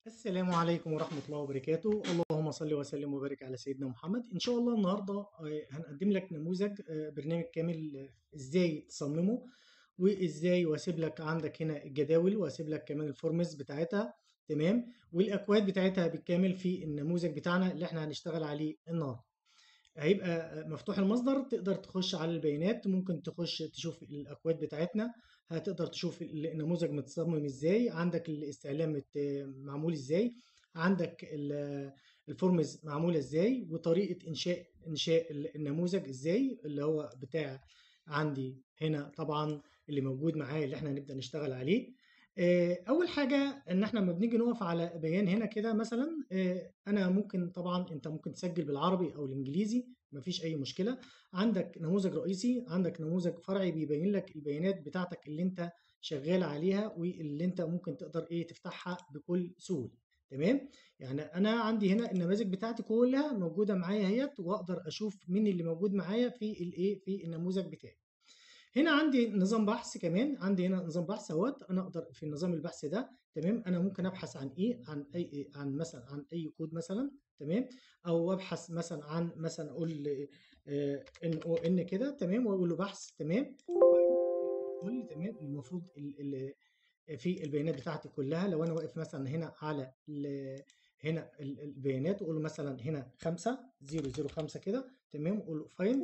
السلام عليكم ورحمة الله وبركاته اللهم صل وسلم وبارك على سيدنا محمد إن شاء الله النهاردة آه، هنقدم لك نموذج آه، برنامج كامل آه، إزاي تصممه وإزاي واسيب لك عندك هنا الجداول واسيب لك كمان الفورمز بتاعتها تمام والأكواد بتاعتها بالكامل في النموذج بتاعنا اللي احنا هنشتغل عليه النهاردة هيبقى مفتوح المصدر تقدر تخش على البيانات ممكن تخش تشوف الأكواد بتاعتنا هتقدر تشوف النموذج متصمم ازاي عندك الاستعلام مت- معمول ازاي عندك ال- الفورمز معمولة ازاي وطريقة انشاء انشاء النموذج ازاي اللي هو بتاع عندي هنا طبعا اللي موجود معايا اللي احنا هنبدأ نشتغل عليه آه، اول حاجة ان احنا لما بنيجي نقف على بيان هنا كده مثلا آه، انا ممكن طبعا انت ممكن تسجل بالعربي او الانجليزي مفيش اي مشكلة عندك نموذج رئيسي عندك نموذج فرعي بيبين لك البيانات بتاعتك اللي انت شغال عليها واللي انت ممكن تقدر ايه تفتحها بكل سهولة تمام يعني انا عندي هنا النماذج بتاعتي كلها موجودة معايا اهيت واقدر اشوف مين اللي موجود معايا في الايه في النموذج بتاعي هنا عندي نظام بحث كمان عندي هنا نظام بحث اهوت انا اقدر في نظام البحث ده تمام انا ممكن ابحث عن ايه عن اي عن مثلا عن اي كود مثلا تمام او ابحث مثلا عن مثلا اقول ان او ان كده تمام واقول له بحث تمام يقول لي تمام المفروض ال ال في البيانات بتاعتي كلها لو انا واقف مثلا هنا على ال- هنا ال- البيانات واقول له مثلا هنا 5 005 كده تمام واقول له فايند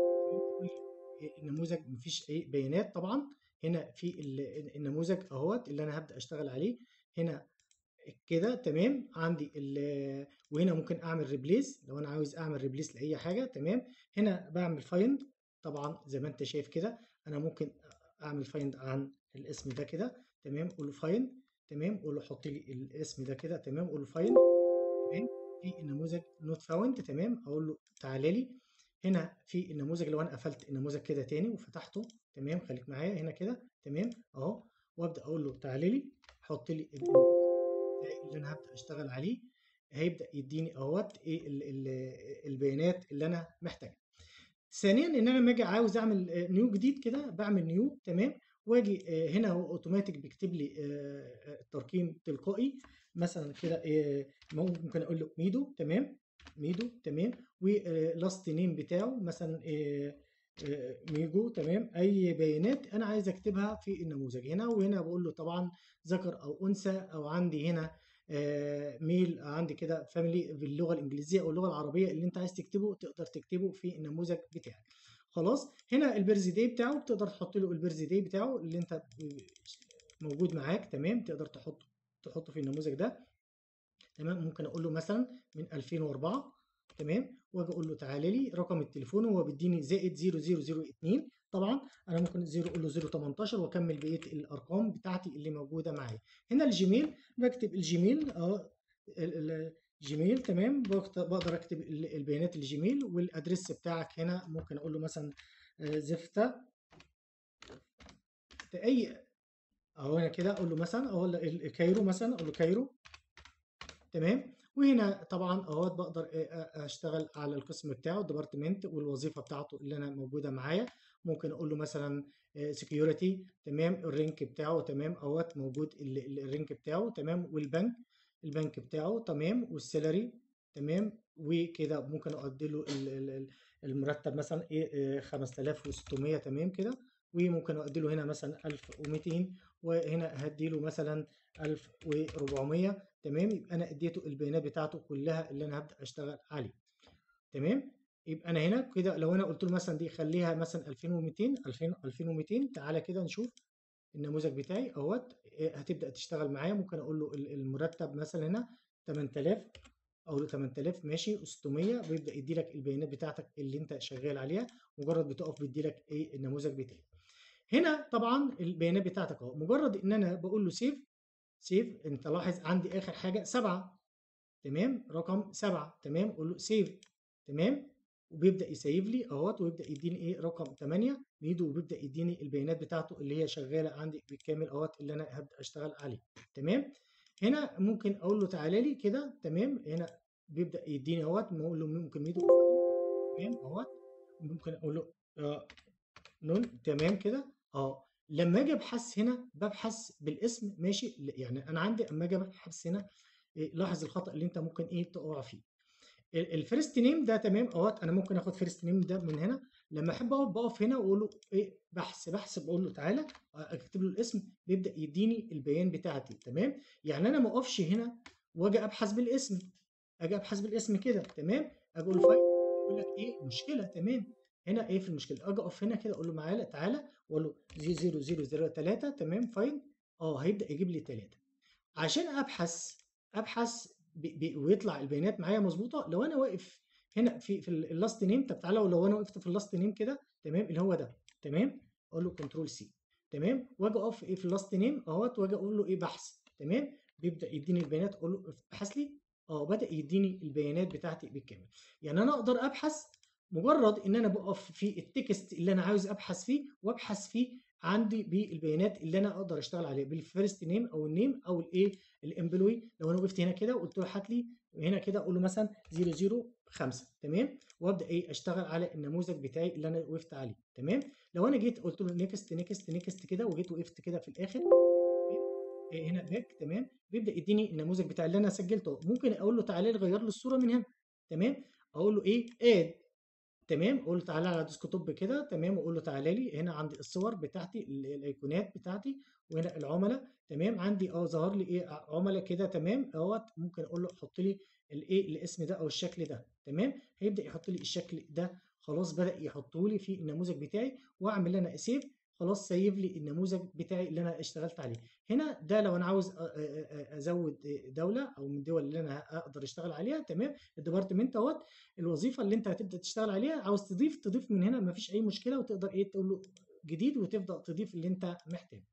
النموذج مفيش اي بيانات طبعا هنا في ال- النموذج اهوت اللي انا هبدا اشتغل عليه هنا كده تمام عندي ال وهنا ممكن اعمل ريبليس لو انا عاوز اعمل ريبليس لاي حاجه تمام هنا بعمل فايند طبعا زي ما انت شايف كده انا ممكن اعمل فايند عن الاسم ده كده تمام اقول له فايند تمام اقول له حط لي الاسم ده كده تمام اقول له فايند تمام في النموذج نوت فاوند تمام اقول له تعالى لي هنا في النموذج لو انا قفلت النموذج كده تاني وفتحته تمام خليك معايا هنا كده تمام اهو وابدا اقول له تعالى لي حط لي النموذج بتاعي اللي انا هبدا اشتغل عليه هيبدا يديني اهوت ايه ال- ال- البيانات اللي انا محتاجها ثانيا ان انا لما اجي عاوز اعمل آه، نيو جديد كده بعمل نيو تمام واجي آه، هنا هو اوتوماتيك بيكتب لي آه، آه، الترقيم تلقائي مثلا كده آه، ممكن اقول له ميدو تمام ميدو تمام ولاست نيم بتاعه مثلا آه، آه، ميجو تمام اي بيانات انا عايز اكتبها في النموذج هنا وهنا بقول له طبعا ذكر او انثى او عندي هنا آه، ميل عندي كده فاميلي باللغه الانجليزيه او اللغه العربيه اللي انت عايز تكتبه تقدر تكتبه في النموذج بتاعك خلاص هنا البيرث داي بتاعه بتقدر تحط له البيرث داي بتاعه اللي انت موجود معاك تمام تقدر تحطه تحطه في النموذج ده تمام ممكن اقول له مثلا من 2004 تمام واجي اقول له تعالى لي رقم التليفون هو بيديني زائد 0002 طبعا انا ممكن زيرو اقول له 018 واكمل بقيه الارقام بتاعتي اللي موجوده معايا هنا الجيميل بكتب الجيميل اه ال- ال- الجيميل تمام بكت- بقدر اكتب ال- البيانات الجيميل والادرس بتاعك هنا ممكن اقول له مثلا آه، زفته اي اهو هنا كده اقول له مثلا اهو ال- ال- كايرو مثلا اقول له كايرو تمام وهنا طبعا اهوت بقدر أ- أ- اشتغل على القسم بتاعه الديبارتمنت والوظيفه بتاعته اللي انا موجوده معايا ممكن اقول له مثلا سكيورتي تمام الرينك بتاعه تمام اهوت موجود ال- ال- الرينك بتاعه تمام والبنك البنك بتاعه تمام والسالري تمام وكده ممكن اقدر له ال- ال- ال- المرتب مثلا ايه آه، 5600 تمام كده وممكن اقدر له هنا مثلا 1200 وهنا هدي له مثلا 1400 تمام يبقى انا اديته البيانات بتاعته كلها اللي انا هبدا اشتغل عليه تمام يبقى انا هنا كده لو انا قلت له مثلا دي خليها مثلا 2200 2000 2200 تعالى كده نشوف النموذج بتاعي اهوت إيه، هتبدا تشتغل معايا ممكن اقول له ال- المرتب مثلا هنا 8000 اقول له 8000 ماشي و600 بيبدا يدي لك البيانات بتاعتك اللي انت شغال عليها مجرد بتقف بيدي لك ايه النموذج بتاعي هنا طبعا البيانات بتاعتك اهو مجرد ان انا بقول له سيف سيف انت لاحظ عندي اخر حاجه سبعه تمام رقم سبعه تمام قول له سيف تمام وبيبدا يسيف لي اهوت ويبدا يديني ايه رقم 8 ميدو وبيبدا يديني البيانات بتاعته اللي هي شغاله عندي بالكامل اهوت اللي انا هبدا اشتغل عليه تمام هنا ممكن اقول له تعالى لي كده تمام هنا بيبدا يديني اهوت اقول له ممكن ميدو تمام اهوت ممكن اقول له آه نون تمام كده اه لما اجي ابحث هنا ببحث بالاسم ماشي ل- يعني انا عندي اما اجي ابحث هنا إيه لاحظ الخطأ اللي انت ممكن ايه تقع فيه الفيرست نيم ده تمام اهوت انا ممكن اخد فيرست نيم ده من هنا لما احب اقف بقف هنا واقول له ايه بحث بحث بقول له تعالى اكتب له الاسم بيبدا يديني البيان بتاعتي تمام يعني انا ما اقفش هنا واجي ابحث بالاسم اجي ابحث بالاسم كده تمام اجي اقول له فايل يقول لك ايه مشكله تمام هنا ايه في المشكله اجي اقف هنا كده اقول له معالى تعالى واقول له 0003 تمام فاين اه هيبدا يجيب لي 3 عشان ابحث ابحث ويطلع البيانات معايا مظبوطه لو انا واقف هنا في في اللاست نيم طب تعالى لو انا وقفت في اللاست نيم كده تمام اللي هو ده تمام اقول له كنترول سي تمام واجي اقف ايه في اللاست نيم اهوت واجي اقول له ايه بحث تمام بيبدا يديني البيانات اقول له ابحث لي اه بدا يديني البيانات بتاعتي بالكامل يعني انا اقدر ابحث مجرد ان انا بقف في التكست اللي انا عاوز ابحث فيه وابحث فيه عندي بالبيانات اللي انا اقدر اشتغل عليها بالفيرست نيم او النيم او الايه الامبلوي لو انا وقفت هنا كده وقلت له هات لي هنا كده اقول له مثلا 005 تمام وابدا ايه اشتغل على النموذج بتاعي اللي انا وقفت عليه تمام لو انا جيت قلت له نيكست نيكست نيكست كده وجيت وقفت كده في الاخر إيه هنا باك تمام بيبدا يديني النموذج بتاع اللي انا سجلته ممكن اقول له تعالى لي غير لي الصوره من هنا تمام اقول له ايه اد تمام اقول له تعالى على ديسكتوب كده تمام واقول له تعالى لي هنا عندي الصور بتاعتي الايقونات بتاعتي وهنا العملاء تمام عندي اه ظهر لي ايه عملاء كده تمام اهوت ممكن اقول له حط لي الايه الاسم ده او الشكل ده تمام هيبدا يحط لي الشكل ده خلاص بدا يحطه لي في النموذج بتاعي واعمل انا سيف خلاص سيف لي النموذج بتاعي اللي انا اشتغلت عليه هنا ده لو انا عاوز ازود دوله او من الدول اللي انا اقدر اشتغل عليها تمام الديبارتمنت اهوت الوظيفه اللي انت هتبدا تشتغل عليها عاوز تضيف تضيف من هنا مفيش اي مشكله وتقدر ايه تقول له جديد وتبدا تضيف اللي انت محتاجه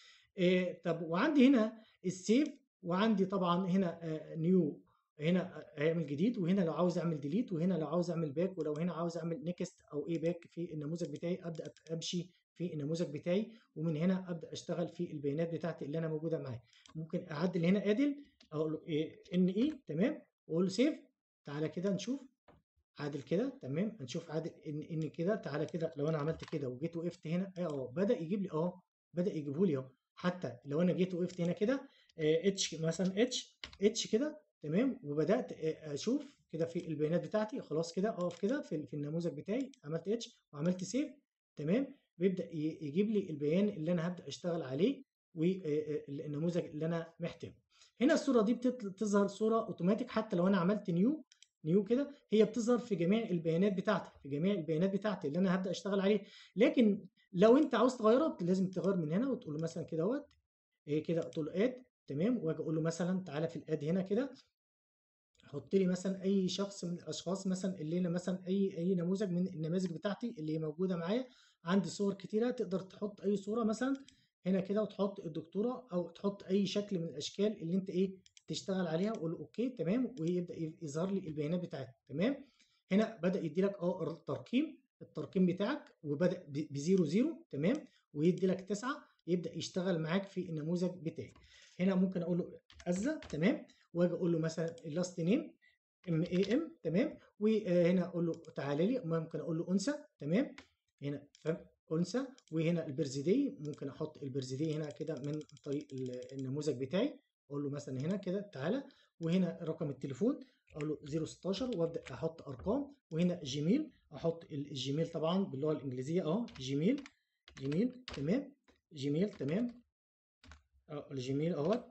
إيه طب وعندي هنا السيف وعندي طبعا هنا نيو هنا هيعمل جديد وهنا لو عاوز اعمل ديليت وهنا لو عاوز اعمل باك ولو هنا عاوز اعمل نيكست او ايه باك في النموذج بتاعي ابدا امشي في النموذج بتاعي ومن هنا ابدا اشتغل في البيانات بتاعتي اللي انا موجوده معايا ممكن اعدل هنا ادل اقول له إيه ان اي تمام واقول له سيف تعالى كده نشوف عادل كده تمام هنشوف عادل ان ان كده تعالى كده لو انا عملت كده وجيت وقفت هنا اه بدا يجيب لي اه بدا يجيبه لي اهو حتى لو انا جيت وقفت هنا كده اتش مثلا اتش اتش كده تمام وبدات اشوف كده في البيانات بتاعتي خلاص كده اقف كده في, في النموذج بتاعي عملت اتش وعملت سيف تمام بيبدا يجيب لي البيان اللي انا هبدا اشتغل عليه والنموذج اللي انا محتاجه هنا الصوره دي بتظهر صوره اوتوماتيك حتى لو انا عملت نيو نيو كده هي بتظهر في جميع البيانات بتاعتي في جميع البيانات بتاعتي اللي انا هبدا اشتغل عليه لكن لو انت عاوز تغيرها لازم تغير من هنا وتقول له مثلا كده اهوت ايه كده تقول له اد تمام واجي اقول له مثلا تعالى في الاد هنا كده حط لي مثلا اي شخص من الاشخاص مثلا اللي انا مثلا اي اي نموذج من النماذج بتاعتي اللي موجوده معايا عندي صور كتيره تقدر تحط اي صوره مثلا هنا كده وتحط الدكتوره او تحط اي شكل من الاشكال اللي انت ايه تشتغل عليها وقول اوكي تمام ويبدا يظهر لي البيانات بتاعتك تمام هنا بدا يدي لك اه الترقيم الترقيم بتاعك وبدا ب 0 تمام ويدي لك 9 يبدا يشتغل معاك في النموذج بتاعي هنا ممكن اقول له ازا تمام واجي اقول له مثلا اللاست نيم ام اي ام تمام وهنا اقول له تعالى لي ممكن اقول له انثى تمام هنا انثى وهنا البرزيدي ممكن احط البرزيدي هنا كده من طريق النموذج بتاعي اقول له مثلا هنا كده تعالى وهنا رقم التليفون اقول له 016 وابدا احط ارقام وهنا جيميل احط الجيميل طبعا باللغه الانجليزيه اهو جيميل جيميل تمام جيميل تمام اه الجيميل اهوت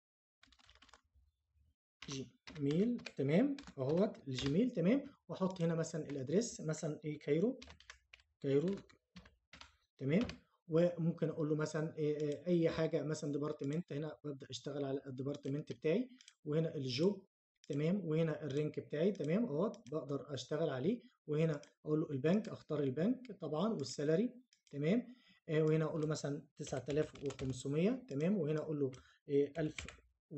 جيميل تمام اهوت الجيميل تمام واحط هنا مثلا الادريس مثلا ايه كايرو كايرو تمام وممكن اقول له مثلا اي حاجه مثلا ديبارتمنت هنا ببدا اشتغل على الديبارتمنت بتاعي وهنا الجوب تمام وهنا الرينك بتاعي تمام اهوت بقدر اشتغل عليه وهنا اقول له البنك اختار البنك طبعا والسالري تمام وهنا اقول له مثلا 9500 تمام وهنا اقول له 1000 و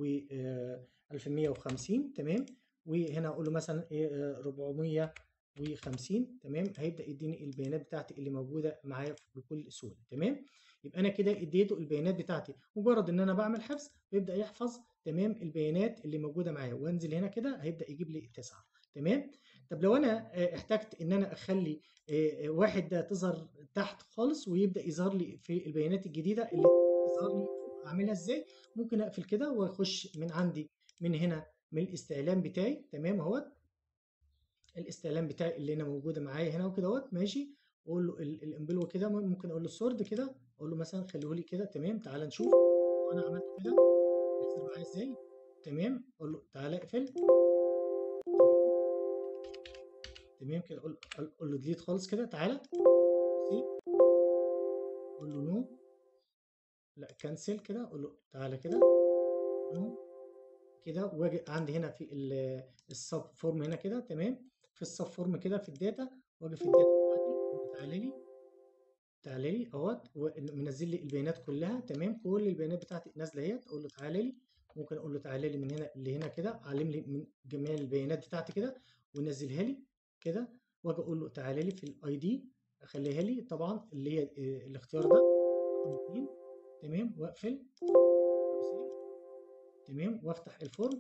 1150 تمام وهنا اقول له مثلا 450 تمام هيبدا يديني البيانات بتاعتي اللي موجوده معايا بكل سهوله تمام يبقى انا كده اديته البيانات بتاعتي مجرد ان انا بعمل حفظ بيبدا يحفظ تمام البيانات اللي موجوده معايا وانزل هنا كده هيبدا يجيب لي 9 تمام طب لو انا احتجت ان انا اخلي واحد ده تظهر تحت خالص ويبدا يظهر لي في البيانات الجديده اللي تظهر لي اعملها ازاي ممكن اقفل كده واخش من عندي من هنا من الاستعلام بتاعي تمام اهوت الاستعلام بتاعي اللي هنا موجوده معايا هنا وكده اهوت ماشي واقول له الامبلو كده ممكن اقول له السورد كده اقول له مثلا خليه لي كده تمام تعال نشوف وانا عملت كده هيظهر معايا ازاي تمام اقول له تعالى اقفل تمام كده اقول اقول له ديليت خالص كده تعالى سي اقول له نو لا كنسل كده اقول له تعالى كده نو كده واجي عندي هنا في السب فورم هنا كده تمام في السب فورم كده في الداتا واجي في الداتا بتاعتي تعالى لي تعالى لي اهوت منزل لي البيانات كلها تمام كل البيانات بتاعتي نازله اهيت اقول له تعالى لي ممكن اقول له تعالى لي من هنا لهنا كده علم لي من جميع البيانات بتاعتي كده ونزلها لي كده واجي اقول له تعالى لي في الاي دي اخليها لي طبعا اللي هي الاختيار ده رقم 2 تمام واقفل تمام وافتح الفورم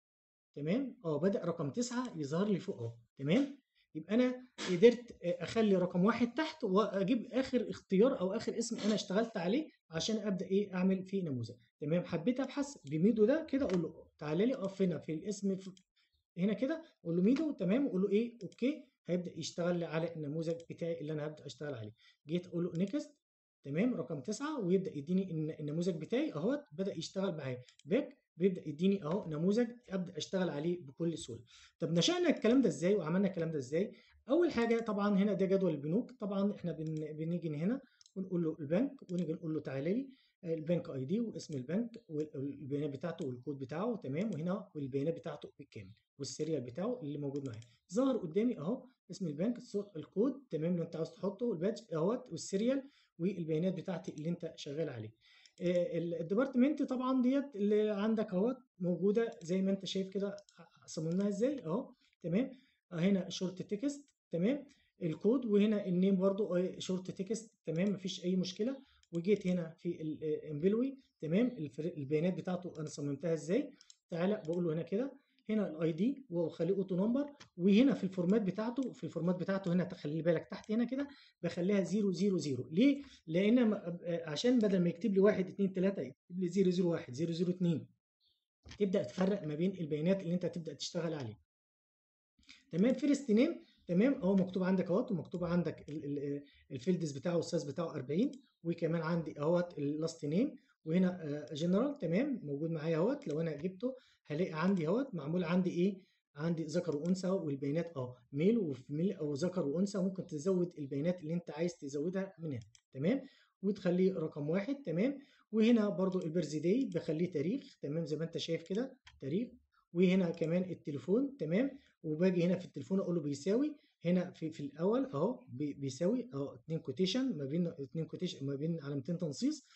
تمام اه بدا رقم 9 يظهر لي فوق اهو تمام يبقى انا قدرت اخلي رقم واحد تحت واجيب اخر اختيار او اخر اسم انا اشتغلت عليه عشان ابدا ايه اعمل فيه نموذج تمام حبيت ابحث بميدو ده كده اقول له تعالى لي اقف هنا في الاسم في هنا كده اقول له ميدو تمام اقول له ايه اوكي هيبدا يشتغل لي على النموذج بتاعي اللي انا هبدا اشتغل عليه جيت اقول له نيكست تمام رقم تسعة ويبدا يديني النموذج بتاعي اهوت بدا يشتغل معايا باك بيبدا يديني اهو نموذج ابدا اشتغل عليه بكل سهوله طب نشأنا الكلام ده ازاي وعملنا الكلام ده ازاي اول حاجه طبعا هنا ده جدول البنوك طبعا احنا بن... بنيجي هنا ونقول له البنك ونيجي نقول له تعالى لي البنك اي دي واسم البنك والبيانات بتاعته والكود بتاعه تمام وهنا والبيانات بتاعته بالكامل والسيريال بتاعه اللي موجود معايا ظهر قدامي اهو اسم البنك الكود تمام لو انت عاوز تحطه والبادج اهوت والسيريال والبيانات بتاعتي اللي انت شغال عليه الديبارتمنت طبعا ديت اللي عندك اهوت موجوده زي ما انت شايف كده صممناها ازاي اهو تمام هنا شورت تكست تمام الكود وهنا النيم برضو شورت تكست تمام مفيش اي مشكله وجيت هنا في الامبلوي تمام البيانات بتاعته انا صممتها ازاي تعالى بقول له هنا كده هنا الاي دي واخليه اوتو نمبر وهنا في الفورمات بتاعته في الفورمات بتاعته هنا تخلي بالك تحت هنا كده بخليها 000 ليه؟ لان عشان بدل ما يكتب لي 1 2 3 يكتب لي 001 002 تبدا تفرق ما بين البيانات اللي انت تبدا تشتغل عليها تمام فيرست نيم تمام اهو مكتوب عندك اهوت ومكتوب عندك الفيلدز بتاعه السايز بتاعه 40 وكمان عندي اهوت اللاست نيم وهنا جنرال تمام موجود معايا اهوت لو انا جبته هلاقي عندي اهوت معمول عندي ايه عندي ذكر وانثى والبيانات اه ميل وفيميل او ذكر وانثى ممكن تزود البيانات اللي انت عايز تزودها من هنا تمام وتخليه رقم واحد تمام وهنا برضو البيرث داي بخليه تاريخ تمام زي ما انت شايف كده تاريخ وهنا كمان التليفون تمام وباجي هنا في التليفون اقول له بيساوي هنا في في الاول اهو بيساوي اهو اتنين كوتيشن ما بين اتنين كوتيشن ما بين علامتين تنصيص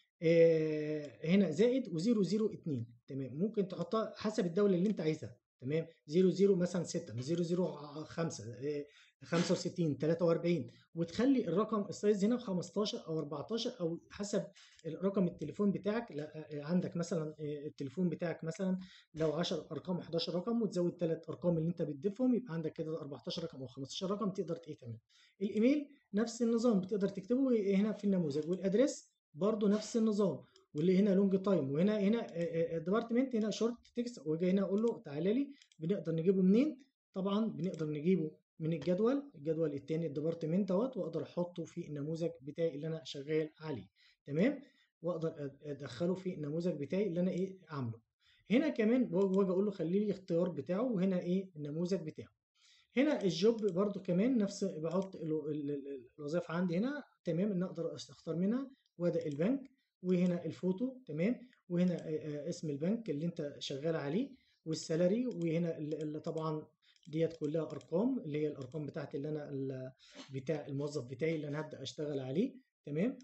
آه هنا زائد و002 تمام ممكن تحطها حسب الدوله اللي انت عايزها تمام 00 مثلا 6 005 آه 65 43 وتخلي الرقم السايز هنا 15 او 14 او حسب رقم التليفون بتاعك عندك مثلا التليفون بتاعك مثلا لو 10 ارقام 11 رقم وتزود ثلاث ارقام اللي انت بتضيفهم يبقى عندك كده 14 رقم او 15 رقم تقدر ايه تمام الايميل نفس النظام بتقدر تكتبه هنا في النموذج والادريس برضو نفس النظام واللي هنا لونج تايم وهنا هنا ديبارتمنت هنا شورت تكست واجي هنا اقول له تعالى لي بنقدر نجيبه منين طبعا بنقدر نجيبه من الجدول الجدول الثاني الديبارتمنت دوت واقدر احطه في النموذج بتاعي اللي انا شغال عليه تمام واقدر ادخله في النموذج بتاعي اللي انا ايه عامله هنا كمان واجي اقول له خلي لي الاختيار بتاعه وهنا ايه النموذج بتاعه هنا الجوب برضو كمان نفس بحط الوظائف عندي هنا تمام ان اقدر اختار منها وده البنك وهنا الفوتو تمام وهنا اسم البنك اللي انت شغال عليه والسالري وهنا اللي طبعا ديت كلها ارقام اللي هي الارقام بتاعتي اللي انا بتاع الموظف بتاعي اللي انا هبدا اشتغل عليه تمام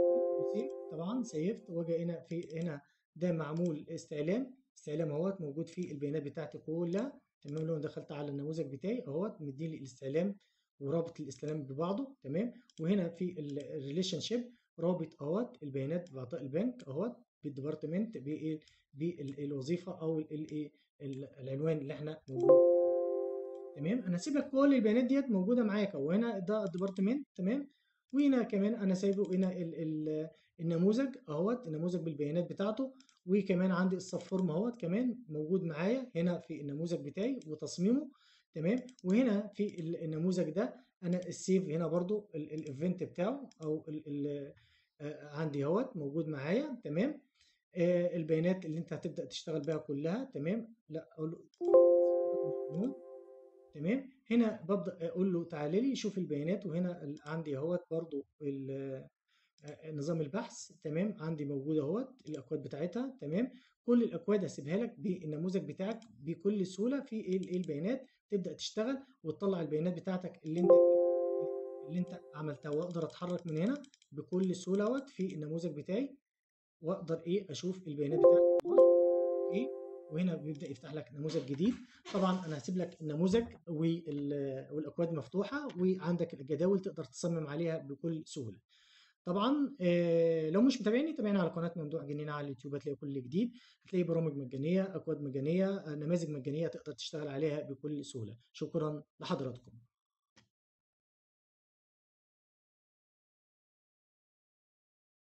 طبعا سيفت واجي هنا في هنا ده معمول استعلام استعلام اهوت موجود فيه البيانات بتاعتي كلها تمام لو دخلت على النموذج بتاعي اهوت مديني الاستعلام ورابط الاستعلام ببعضه تمام وهنا في الريليشن شيب رابط اهوت البيانات بعطاء البنك اهوت بالديبارتمنت بالوظيفه او العنوان اللي احنا موجود تمام انا هسيب لك كل البيانات ديت موجوده معاك وهنا ده الديبارتمنت تمام وهنا كمان انا سايبه هنا ال ال النموذج اهوت النموذج بالبيانات بتاعته وكمان عندي السب فورم اهوت كمان موجود معايا هنا في النموذج بتاعي وتصميمه تمام وهنا في ال- النموذج ده انا السيف هنا برضو الايفنت بتاعه او ال ال عندي اهوت موجود معايا تمام آه، البيانات اللي انت هتبدا تشتغل بيها كلها تمام لا اقول له تمام هنا ببدا اقول له تعالى لي شوف البيانات وهنا ال- عندي اهوت برضو ال- آه، نظام البحث تمام عندي موجود اهوت الاكواد بتاعتها تمام كل الاكواد هسيبها لك بالنموذج بتاعك بكل سهوله في ايه إيه البيانات تبدا تشتغل وتطلع البيانات بتاعتك اللي انت اللي انت عملتها واقدر اتحرك من هنا بكل سهوله اهوت في النموذج بتاعي واقدر ايه اشوف البيانات بتاعتي ايه وهنا بيبدا يفتح لك نموذج جديد طبعا انا هسيب لك النموذج وال- والاكواد مفتوحه وعندك الجداول تقدر تصمم عليها بكل سهوله طبعا آه، لو مش متابعني تابعنا على قناه ممدوح جنينه على اليوتيوب هتلاقي كل جديد هتلاقي برامج مجانيه اكواد مجانيه آه، نماذج مجانيه تقدر تشتغل عليها بكل سهوله شكرا لحضراتكم